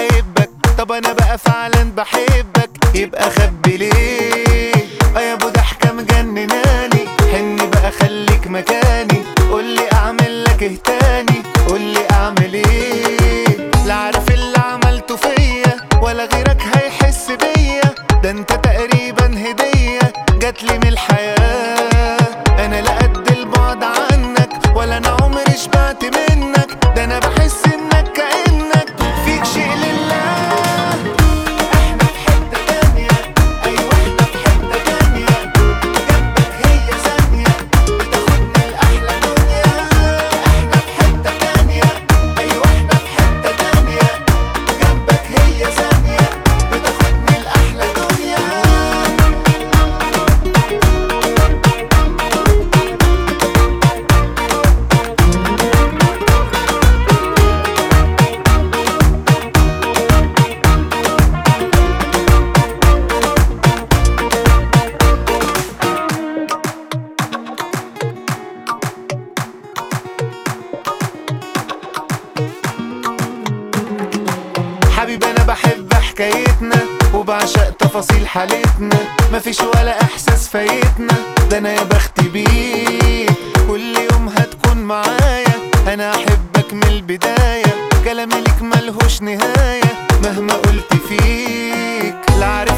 بحبك طب انا بقى فعلا بحبك يبقى خبي ليه اه يا ابو ضحكه مجنناني حن بقى خليك مكاني قولي اعمل لك ايه تاني قولي اعمل ايه لا عارف اللي عملته فيا ولا غيرك هيحس بيا ده انت تقريبا هديه جاتلي من الحياه انا لا قد البعد عنك ولا انا عمري شبعت منك ده انا بحس انك كانك فيك شيء لله احنا في حته تانيه ايوه احنا في حته تانيه جنبك هي ثانيه بتاخدني لاحلى دنيا احنا في حته تانيه ايوه احنا في حته تانيه جنبك هي ثانيه بتاخدني لاحلى دنيا حبيبي انا بحب حكايتنا وبعشق تفاصيل حالتنا مفيش ولا احساس فايتنا ده انا يا بختي بيك كل يوم هتكون معايا انا احبك من البدايه كلامي ليك ملهوش نهايه مهما قلت فيك لا عارف